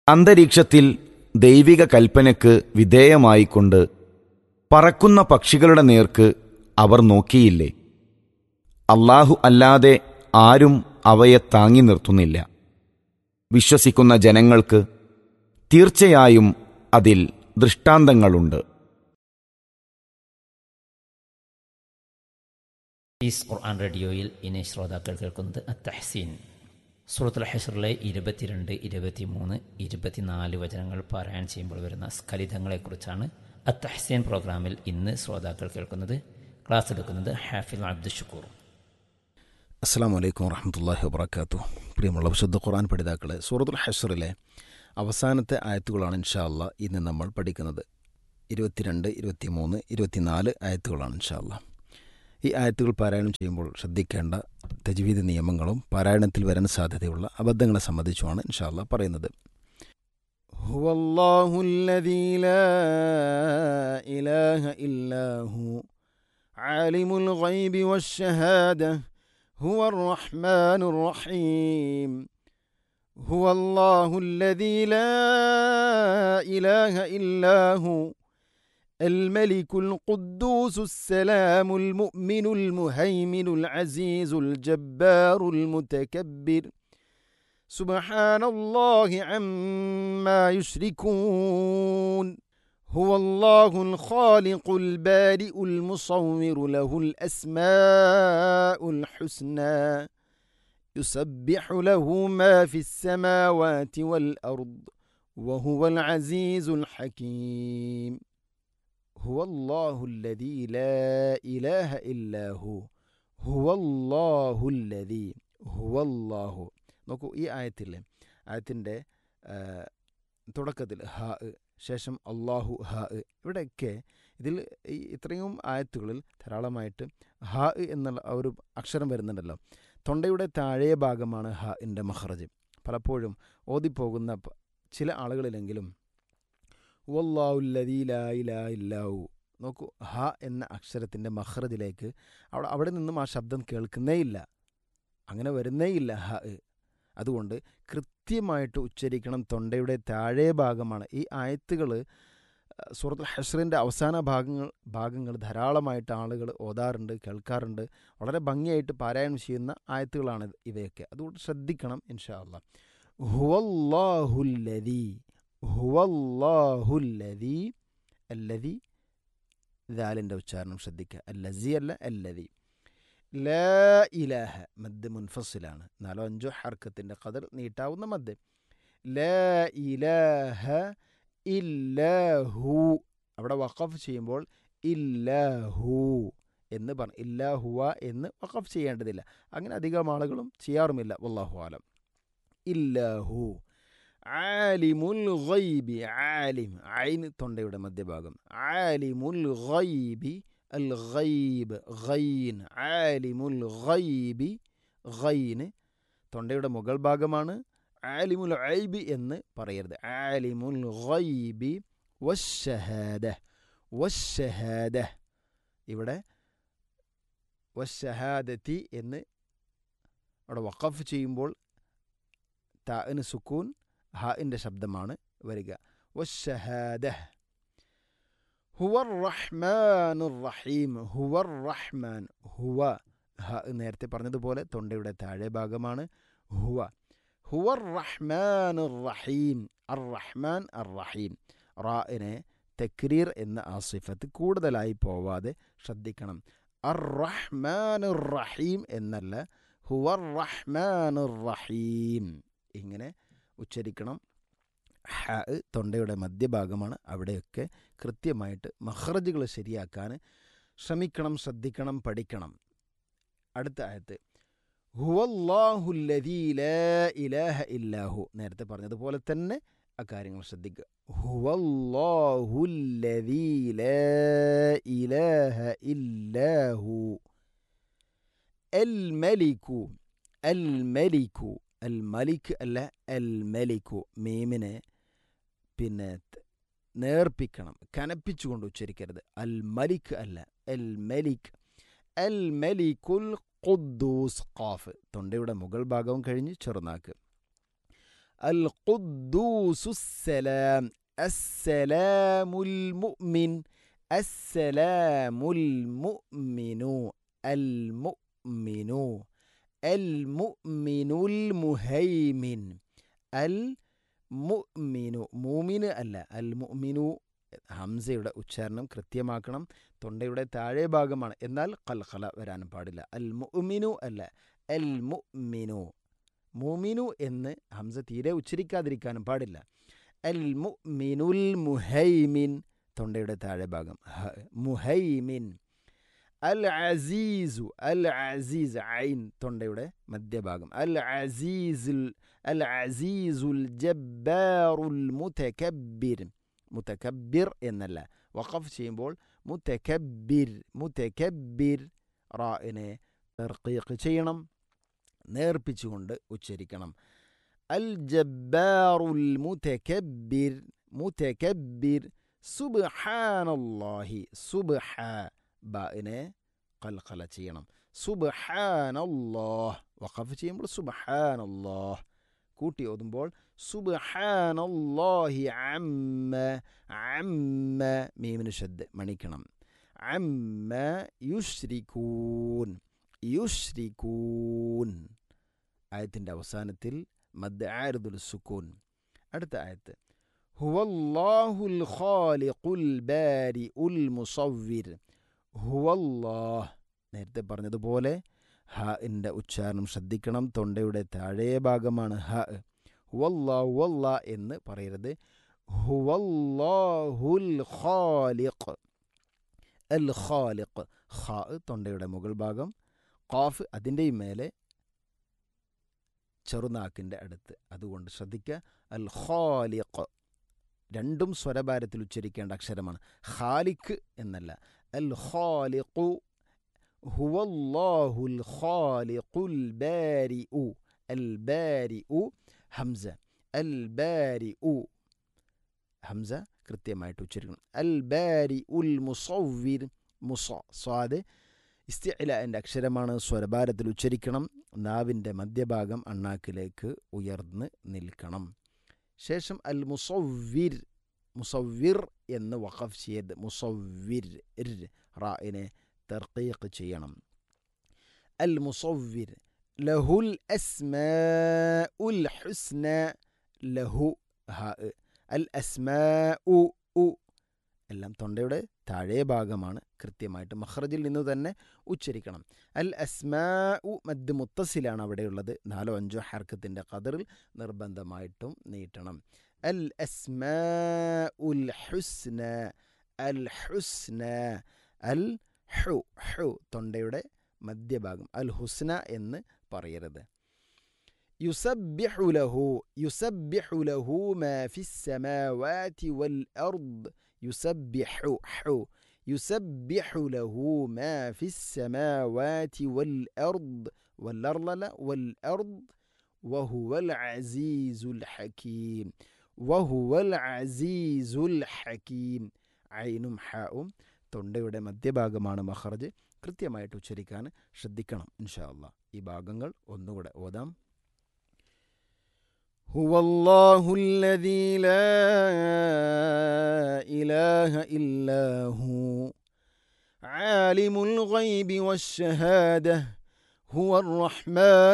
അന്തരീക്ഷത്തിൽ ദൈവിക കൽപ്പനയ്ക്ക് വിധേയമായിക്കൊണ്ട് പറക്കുന്ന പക്ഷികളുടെ നേർക്ക് അവർ നോക്കിയില്ലേ അള്ളാഹു അല്ലാതെ ആരും അവയെ താങ്ങി നിർത്തുന്നില്ല വിശ്വസിക്കുന്ന ജനങ്ങൾക്ക് തീർച്ചയായും അതിൽ ദൃഷ്ടാന്തങ്ങളുണ്ട് ഈസ് ഖുർആൻ റേഡിയോയിൽ ഇനി ശ്രോതാക്കൾ കേൾക്കുന്നത് അത്തഹസീൻ സൂറത്തുൽ ഹഷറിലെ ഇരുപത്തിരണ്ട് ഇരുപത്തിമൂന്ന് ഇരുപത്തിനാല് വചനങ്ങൾ പാരായണം ചെയ്യുമ്പോൾ വരുന്ന സ്ഖലിതങ്ങളെക്കുറിച്ചാണ് അത്തഹസീൻ പ്രോഗ്രാമിൽ ഇന്ന് ശ്രോതാക്കൾ കേൾക്കുന്നത് ക്ലാസ് എടുക്കുന്നത് ഹാഫിൽ അബ്ദുൽ ഷുക്കൂർ അസ്സാം വലൈക്കും വറഹമത്തല്ലാഹി വബർക്കാത്തു പ്രിയമുള്ള വിശുദ്ധ ഖുർആൻ പഠിതാക്കളെ സൂറത്തുൽ ഹഷറിലെ അവസാനത്തെ ആയത്തുകളാണ് ഇൻഷാ അല്ലാ ഇന്ന് നമ്മൾ പഠിക്കുന്നത് ഇരുപത്തിരണ്ട് ഇരുപത്തിമൂന്ന് ഇരുപത്തിനാല് ആയത്തുകളാണ് ഇൻഷാ അല്ലാ ഈ ആയത്തുകൾ പാരായണം ചെയ്യുമ്പോൾ ശ്രദ്ധിക്കേണ്ട തജ്വീദ് നിയമങ്ങളും പാരായണത്തിൽ വരാൻ സാധ്യതയുള്ള അബദ്ധങ്ങളെ സംബന്ധിച്ചുമാണ് ഇൻഷാ അല്ലാ പറയുന്നത് هو الله الذي لا إله إلا هو عالم الغيب والشهادة هو الرحمن الرحيم هو الله الذي لا إله إلا هو الملك القدوس السلام المؤمن المهيمن العزيز الجبار المتكبر سبحان الله عما يشركون هو الله الخالق البارئ المصور له الاسماء الحسنى يسبح له ما في السماوات والارض وهو العزيز الحكيم هو الله الذي لا اله الا هو هو الله الذي هو الله നോക്കൂ ഈ ആയത്തില്ലേ ആയത്തിൻ്റെ തുടക്കത്തിൽ ഹ ശേഷം അള്ളാഹു ഹ ഇവിടെയൊക്കെ ഇതിൽ ഈ ഇത്രയും ആയത്തുകളിൽ ധാരാളമായിട്ട് ഹ എന്നുള്ള ആ ഒരു അക്ഷരം വരുന്നുണ്ടല്ലോ തൊണ്ടയുടെ താഴെ ഭാഗമാണ് ഹ ഇൻ്റെ മഹ്റജ് പലപ്പോഴും ഓതിപ്പോകുന്ന പ- ചില ആളുകളിലെങ്കിലും വല്ലാഹുല്ലതീലായില്ലാവു നോക്കൂ ഹ എന്ന അക്ഷരത്തിൻ്റെ മഹ്റജിലേക്ക് അവിടെ അവിടെ നിന്നും ആ ശബ്ദം കേൾക്കുന്നേയില്ല അങ്ങനെ വരുന്നേയില്ല ഹ അതുകൊണ്ട് കൃത്യമായിട്ട് ഉച്ചരിക്കണം തൊണ്ടയുടെ താഴെ ഭാഗമാണ് ഈ ആയത്തുകൾ സൂറത്തുൽ ഹഷ്റിൻ്റെ അവസാന ഭാഗങ്ങൾ ഭാഗങ്ങൾ ധാരാളമായിട്ട് ആളുകൾ ഓതാറുണ്ട് കേൾക്കാറുണ്ട് വളരെ ഭംഗിയായിട്ട് പാരായണം ചെയ്യുന്ന ആയത്തുകളാണ് ഇവയൊക്കെ അതുകൊണ്ട് ശ്രദ്ധിക്കണം ഇൻഷാ അല്ലാ ഹുവല്ലാഹുല്ലതി ഹുവല്ലാഹുല്ലതി അല്ലതി ദാലിൻ്റെ ഉച്ചാരണം ശ്രദ്ധിക്കുക അല്ലസി അല്ല അല്ലതി ലാ ഇലാഹ മദ് മുൻഫസിലാണ് നാലോ അഞ്ചോ ഹർക്കത്തിൻ്റെ കതിർ നീട്ടാവുന്ന മദ് ലാ ഇലാഹ ഇല്ലാഹു അവിടെ വഖഫ് ചെയ്യുമ്പോൾ ഇല്ലാഹു എന്ന് പറഞ്ഞു ഇല്ലാഹുവ എന്ന് വഖഫ് ചെയ്യേണ്ടതില്ല അങ്ങനെ അധികം ആളുകളും ചെയ്യാറുമില്ല വല്ലാഹു ആലം ഇല്ലാഹു ആലിമുൽ ഗൈബി ആലിം ഐൻ തൊണ്ടയുടെ മധ്യഭാഗം ആലിമുൽ ഗൈബി അൽ ഗൈബ് ഗൈൻ ആലിമുൽ ഗൈബി ഗൈന് തൊണ്ടയുടെ മുകൾ ഭാഗമാണ് ആലിമുൽ ഐബി എന്ന് പറയരുത് ആലിമുൽ ഗൈബി വശഹാദ വശഹാദ ഇവിടെ വശഹാദത്തി എന്ന് അവിടെ വഖഫ് ചെയ്യുമ്പോൾ താന് സുക്കൂൻ ഹാഇൻ്റെ ശബ്ദമാണ് വരിക വശഹാദ ഹുവർ റഹ്മാൻ റഹീം ഹുവർ റഹ്മാൻ ഹുവ ഹ നേരത്തെ പറഞ്ഞതുപോലെ തൊണ്ടയുടെ താഴെ ഭാഗമാണ് ഹുവ ഹുവർ റഹ്മാൻ റഹീം അർ റഹ്മാൻ അർ റഹീം റാഇനെ തക്രീർ എന്ന ആ സിഫത്ത് കൂടുതലായി പോവാതെ ശ്രദ്ധിക്കണം അർ റഹ്മാൻ റഹീം എന്നല്ല ഹുവർ റഹ്മാൻ റഹീം ഇങ്ങനെ ഉച്ചരിക്കണം ഹ തൊണ്ടയുടെ മധ്യഭാഗമാണ് അവിടെയൊക്കെ കൃത്യമായിട്ട് മഹ്റജുകൾ ശരിയാക്കാൻ ശ്രമിക്കണം ശ്രദ്ധിക്കണം പഠിക്കണം അടുത്ത ആയത്ത് ഹുവല്ലാഹുല്ലദീ ലാ ഇലാഹ ഇല്ലാഹു നേരത്തെ പറഞ്ഞതുപോലെ തന്നെ ആ കാര്യങ്ങൾ ശ്രദ്ധിക്കുക ഹുവല്ലാഹുല്ലദീ ലാ ഇലാഹ ഇല്ലാഹു അൽ മലിക്കു അൽ മലിക്കു അൽ മലിക് അല്ല അൽ മലിക്കു മീമിനെ പിന്നെ ത- നേർപ്പിക്കണം കനപ്പിച്ചുകൊണ്ട് ഉച്ചരിക്കരുത് അൽ മലിക് അല്ല അൽ മലിക് അൽ മലിക്കുൽ ഖുദ്ദൂസ് ഖാഫ് തൊണ്ടയുടെ മുകൾ ഭാഗവും കഴിഞ്ഞ് ചെറുനാക്ക് അൽ ഖുദ്ദൂസുസ്സലാം അസ്സലാമുൽ മുഅ്മിൻ അസ്സലാമുൽ മുഅ്മിനു അൽ മുഅ്മിനു അൽ മുഅ്മിനുൽ മുഹൈമിൻ അൽ മുഅ്മിനു മൂമിന് അല്ല അൽ മുഅ്മിനു ഹംസയുടെ ഉച്ചാരണം കൃത്യമാക്കണം തൊണ്ടയുടെ താഴെ ഭാഗമാണ് എന്നാൽ കൽഖല വരാനും പാടില്ല അൽ മുഅ്മിനു അല്ല അൽ മുഅ്മിനു മുഅ്മിനു എന്ന് ഹംസ തീരെ ഉച്ചരിക്കാതിരിക്കാനും പാടില്ല അൽ മുഅ്മിനുൽ മുഹൈമിൻ തൊണ്ടയുടെ താഴെ ഭാഗം ഹ, മുഹൈമിൻ അൽ അസീസു അൽ അസീസ് ഐൻ തൊണ്ടയുടെ മധ്യഭാഗം അൽ അസീസുൽ അൽ അസീസുൽ ജബ്ബാറുൽ മുതകബ്ബിർ മുതകബ്ബിർ എന്നല്ല വഖഫ് ചെയ്യുമ്പോൾ മുതകബ്ബിർ മുതകബ്ബിർ റാഇനെ തർക്കീഖ് ചെയ്യണം നേർപ്പിച്ചുകൊണ്ട് ഉച്ചരിക്കണം അൽ ജബ്ബാറുൽ മുതകബ്ബിർ മുതകബ്ബിർ സുബ്ഹാനല്ലാഹി സുബ്ഹ ബാഇനെ കൽഖല ചെയ്യണം സുബ്ഹാനല്ലാഹ് വഖഫ് ചെയ്യുമ്പോൾ സുബ്ഹാനല്ലാഹ് കൂട്ടി ഓതുമ്പോൾ സുബ്ഹാനല്ലാഹി അമ്മ അമ്മ മീമിന് ഷദ് മണിക്കണം അമ്മ യുശ്രിക്കൂൻ യുശ്രിക്കൂൻ ആയത്തിൻ്റെ അവസാനത്തിൽ മദ് ആരുദുൽ സുക്കൂൻ അടുത്ത ആയത്ത് ഹുവല്ലാഹുൽ ഖാലിഖുൽ ബാരിഉൽ മുസവ്വിർ ഹുവല്ലാഹ് നേരത്തെ പറഞ്ഞതുപോലെ ഹ ൻ്റെ ഉച്ചാരണം ശ്രദ്ധിക്കണം തൊണ്ടയുടെ താഴെ ഭാഗമാണ് ഹ ഹുവല്ലാ ഹുവല്ല എന്ന് പറയരുത് ഹുവല്ലാഹുൽ ഖാലിഖ് അൽ ഖാലിഖ് ഖാ തൊണ്ടയുടെ മുകൾ ഭാഗം ഖാഫ് അതിൻ്റെയും മേലെ ചെറുനാക്കിൻ്റെ അടുത്ത് അതുകൊണ്ട് ശ്രദ്ധിക്കുക അൽ ഖാലിഖ് രണ്ടും സ്വരഭാരത്തിൽ ഉച്ചരിക്കേണ്ട അക്ഷരമാണ് ഖാലിഖ് എന്നല്ല അൽ ഖാലിഖു ഹുവല്ലാഹുൽ ഖാലിഖുൽ ബാരിഉ അൽ ബാരിഉ ഹംസ അൽ ബാരിഉ ഹംസ കൃത്യമായിട്ട് ഉച്ചരിക്കണം അൽ ബാരി ഉൽ മുസവ്വിർ മുസ സ്വാദ് ഇസ്തിഅലിൻ്റെ അക്ഷരമാണ് സ്വരഭാരത്തിൽ ഉച്ചരിക്കണം നാവിൻ്റെ മധ്യഭാഗം അണ്ണാക്കിലേക്ക് ഉയർന്ന് നിൽക്കണം ശേഷം അൽ മുസവ്വിർ മുസവ്വിർ എന്ന് വഖഫ് ചെയ്ത് മുസവ്വിർ ഇർ റായിനെ തർക്കീഖ് ചെയ്യണം അൽ മുസവ്വിർ ലഹുൽ അസ്മാ ഉൽ ഹുസ്ന ലഹു ഹ അൽ അസ്മാ ഉ ഉ എല്ലാം തൊണ്ടയുടെ താഴെ ഭാഗമാണ് കൃത്യമായിട്ട് മഹ്റജിൽ നിന്ന് തന്നെ ഉച്ചരിക്കണം അൽ അസ്മാ ഉ മദ് മുത്തസിലാണ് അവിടെയുള്ളത് നാലോ അഞ്ചോ ഹർക്കത്തിൻ്റെ കതറിൽ നിർബന്ധമായിട്ടും നീട്ടണം അൽ അസ്മാ ഉൽ ഹുസ്ന അൽ ഹുസ്ന അൽ ഹു ഹു തൊണ്ടയുടെ മധ്യഭാഗം അൽ ഹുസ്ന എന്ന് പറയരുത് يسبح له يسبح له ما في السماوات والأرض يسبح حو يسبح له ما في السماوات والأرض والأرض لا والأرض وهو العزيز الحكيم وهو العزيز الحكيم عينും ഹാവും തൊണ്ടയുടെ മധ്യഭാഗമാണ് മഹറജ് കൃത്യമായിട്ട് ഉച്ചരിക്കാൻ ശ്രദ്ധിക്കണം ഇൻഷാ അള്ളാഹ് ഈ ഭാഗങ്ങൾ ഒന്നുകൂടെ ഓതാം هو الله الذي لا إله إلا هو عالم الغيب والشهادة هو الرحمن